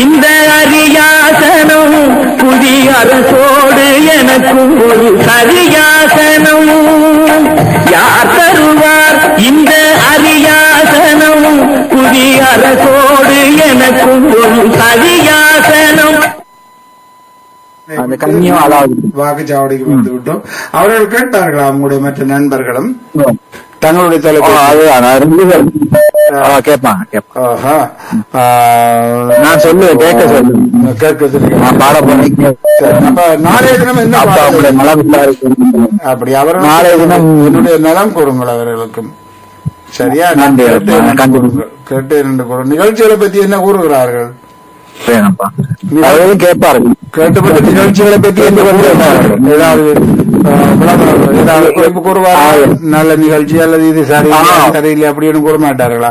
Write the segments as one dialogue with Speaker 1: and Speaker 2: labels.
Speaker 1: இந்த அரியாசனம் புதிய அரசோடு எனக்கும் ஒரு சரியாசனம் யார் தருவார் இந்த அரியாசனம் புதிய அரசோடு எனக்கும் ஒரு சரியாசனம்
Speaker 2: அந்த கண்ணியம் அதாவது
Speaker 3: வாக்குச்சாவடிக்கு வந்து விட்டோம் அவர்கள் கேட்டார்களா அவங்களுடைய மற்ற நண்பர்களும் தங்களுடைய
Speaker 2: ஆ,
Speaker 3: தொலைபேசி
Speaker 2: அதுதான் நான் ரெண்டு பேரும் ஆ, கேட்பான் கேட்பான்
Speaker 3: ஆஹா. ஆ,
Speaker 2: நான் சொல்லுவேன் கேட்க சொல்லுவேன்
Speaker 3: கேட்க சொல்லுங்க.
Speaker 2: நான் பாட போறேன்
Speaker 3: சரி, அப்ப நாளைய தினம் என்ன
Speaker 2: அப்பா
Speaker 3: பாடல்?
Speaker 2: உங்களுடைய நலம் விசாரிக்கணும்.
Speaker 3: அப்படி அவர்கள்
Speaker 2: நாளைய தினம்
Speaker 3: என்னுடைய நலம் கூறுங்கள் அவர்களுக்கும் சரியா நான்
Speaker 2: நன்றி,
Speaker 3: கேட்டேன்
Speaker 2: அப்பா.
Speaker 3: என்று
Speaker 2: கண்டிப்பா.
Speaker 3: கூறுங்கள். கேட்டேன் என்று கூறு நிகழ்ச்சிகளை பத்தி என்ன கூறுகிறார்கள்
Speaker 2: வேணாம்ப்பா அவரும் கேட்பார்கள்
Speaker 3: கேட்டுப்பட்ட நிகழ்ச்சிகளை பத்தி என்ன கூறுகிறார்கள் ஏதாவது ஆ, விளம்பரம், ஏதாவது குறிப்பு கூறுவார்கள் நல்ல நிகழ்ச்சி அல்லது இது சரி
Speaker 2: ஆ.
Speaker 3: சரியில்லை அப்படின்னு கூற மாட்டார்களா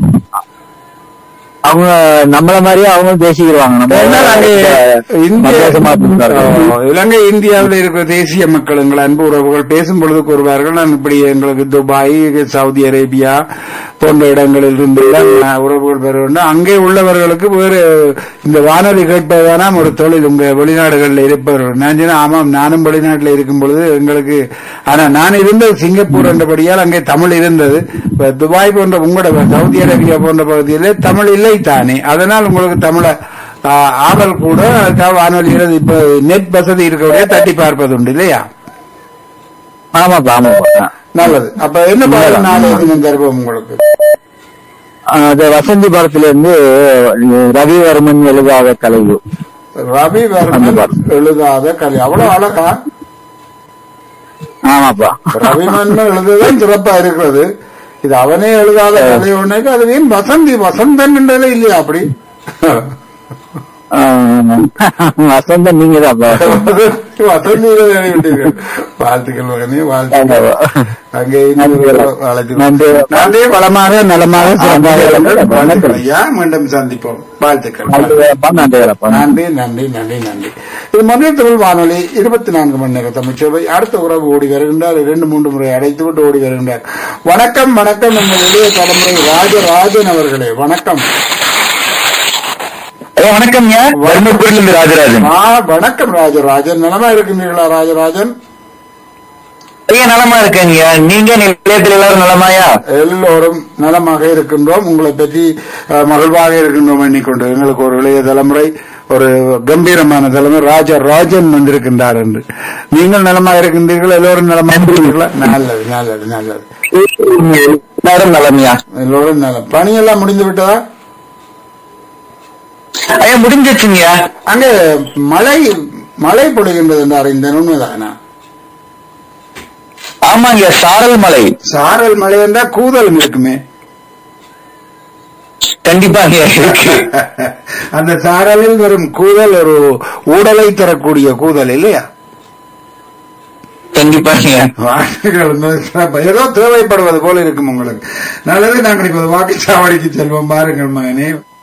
Speaker 2: அவங்க நம்மள மாதிரியே அவங்களும் பேசிக்கிடுவாங்க நம்ம
Speaker 3: ஏன்னால் அங்கே இந்திய
Speaker 2: சந்தோஷமா பேசுவார்கள்.
Speaker 3: ஆ, இலங்கை இந்தியாவில் இருக்கிற தேசிய மக்கள் எங்கள் அன்பு உறவுகள் பேசும் பொழுது கூறுவார்கள் நான் இப்படி எங்களுக்கு துபாய் சவுதி அரேபியா போன்ற இடங்களில் இருந்து எல்லாம் நான் உறவுகள் பெற வேண்டும் அங்கே உள்ளவர்களுக்கு வேறு இந்த வானொலி கேட்பதுதானா ஒரு தொழில் உங்க வெளிநாடுகளில் இருப்பவர்கள் நான் சொன்னேன், ஆமாம் நானும் வெளிநாட்டில் இருக்கும் பொழுது எங்களுக்கு ஆனா நான் இருந்தது சிங்கப்பூர் என்றபடியால் அங்கே தமிழ் இருந்தது இப்ப துபாய் போன்ற உங்களோட சவுதி அரேபியா போன்ற பகுதியிலே தமிழ் இல்லை தானே அதனால் உங்களுக்கு தமிழ ஆ, ஆவல் கூட அதுக்காக வானொலியில் இப்ப நெட் வசதி இருக்கக்கூடிய தட்டி பார்ப்பது உண்டு இல்லையா
Speaker 2: ஆமாப்பா ஆமாப்பா
Speaker 3: நல்லது அப்ப என்ன பாடல் நாளை தினம் தருவோம் உங்களுக்கு
Speaker 2: ஆ, அது வசந்தி படத்துல இருந்து ரவிவர்மன் எழுதாத கலைவு
Speaker 3: ரவி வர்மன் எழுதாத கலை அவ்வளவு அழகா
Speaker 2: ஆமாப்பா
Speaker 3: ரவிமன்மன் எழுதுதான் சிறப்பா இருக்கிறது இது அவனே எழுதாத கதை ஒண்ணுக்கு அது வீண் வசந்தி வசந்தன் என்றதே இல்லையா அப்படி
Speaker 2: ஆ, வசந்தன் நீங்க
Speaker 3: வசந்தி எழுதிவிட்டீர்கள் வாழ்த்துக்கள் மகனே வாழ்த்துக்கள் அங்கே இன்னொரு அழைத்து
Speaker 2: நன்றி.
Speaker 3: நன்றி வளமாக நலமாக சிறப்பாக இருங்கள்.
Speaker 2: வணக்கம்.
Speaker 3: வணக்கம் ஐயா மீண்டும் சந்திப்போம் வாழ்த்துக்கள்
Speaker 2: நன்றிகளப்பா
Speaker 3: நன்றி நன்றி நன்றி நன்றி இது மத்திய தமிழ் வானொலி இருபத்தி நான்கு மணி நேர தமிழ்ச்சபை அடுத்த உறவு ஓடி வருகின்றார் இரண்டு மூன்று முறை அடைத்து விட்டு ஓடி வருகின்றார் வணக்கம் வணக்கம் நம்ம இளைய தலைமுறை ராஜராஜன் அவர்களே வணக்கம்
Speaker 2: வணக்கம் தர்மபுரியில இருந்து ராஜராஜன்
Speaker 3: ஆ வணக்கம் ராஜராஜன் நலமா இருக்கின்றீர்களா ராஜராஜன்
Speaker 2: ஐயா நலமா இருக்கேங்க நீங்க நிலையத்தில் எல்லாரும் நலமாயா
Speaker 3: எல்லோரும் நலமாக இருக்கின்றோம் உங்களை பற்றி அஹ், மகிழ்வாக இருக்கின்றோம் எண்ணிக்கொண்டு எங்களுக்கு ஒரு இளைய தலைமுறை ஒரு கம்பீரமான தலைமை ராஜா ராஜன் வந்திருக்கின்றார் என்று நீங்கள் நலமாக இருக்கின்றீர்கள் எல்லோரும் நலமாக இருக்கிறீர்களா நல்லது நல்லது நல்லது
Speaker 2: எல்லாரும் நலமையா
Speaker 3: எல்லோரும் நலம் பணியெல்லாம் முடிந்து விட்டதா
Speaker 2: ஐயா முடிஞ்சிச்சுங்கய்யா
Speaker 3: அங்கே மழை மழை பொழிகின்றது என்று அறிந்தேன் உண்மைதானா
Speaker 2: ஆமாங்க சாரல் மலை
Speaker 3: சாரல் மழை என்றால் கூதல் இருக்குமே
Speaker 2: கண்டிப்பாங்க இருக்கு
Speaker 3: அந்த சாரலில் வரும் கூதல் ஒரு ஊடலை தரக்கூடிய கூதல் இல்லையா
Speaker 2: கண்டிப்பாங்க
Speaker 3: வாழ்த்துக்கள் வந்து சிறப்பு. ஏதோ தேவைப்படுவது போல இருக்கும் உங்களுக்கு நல்லது நாங்கள் இப்போது வாக்குச்சாவடிக்கு செல்வோம் பாருங்கள் மகனே